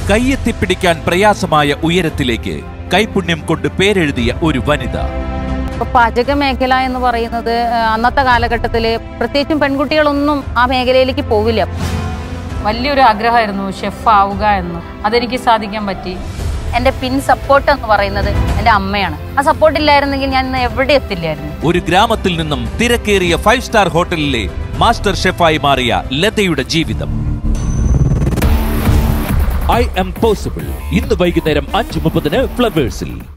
കൈയെത്തിപ്പിടിക്കാൻ പ്രയാസമായ ഉയരത്തിലേക്ക് കൈപുണ്യം കൊണ്ട് പേരെഴുതിയ ഒരു വനിത ഇപ്പൊ പാചക മേഖല എന്ന് പറയുന്നത് ആ, അന്നത്തെ കാലഘട്ടത്തിൽ പ്രത്യേകിച്ചും പെൺകുട്ടികളൊന്നും ആ മേഖലയിലേക്ക് പോവില്ല വലിയൊരു ആഗ്രഹമായിരുന്നു ഷെഫ് ആവുക എന്ന് അതെനിക്ക് സാധിക്കാൻ പറ്റി എൻ്റെ പിൻ സപ്പോർട്ട് എന്ന് പറയുന്നത് എൻ്റെ അമ്മയാണ് ആ സപ്പോർട്ട് ഇല്ലായിരുന്നെങ്കിൽ ഞാൻ ഇന്ന് എവിടെ എത്തില്ലായിരുന്നു ഒരു ഗ്രാമത്തിൽ നിന്നും തിരക്കേറിയ ഫൈവ് സ്റ്റാർ ഹോട്ടലിലെ മാസ്റ്റർ ഷെഫായി മാറിയ ലതയുടെ ജീവിതം ഐ എം പോസിബിൾ ഇന്ന് വൈകുന്നേരം അഞ്ച് മുപ്പതിന് ഫ്ലവേഴ്സിൽ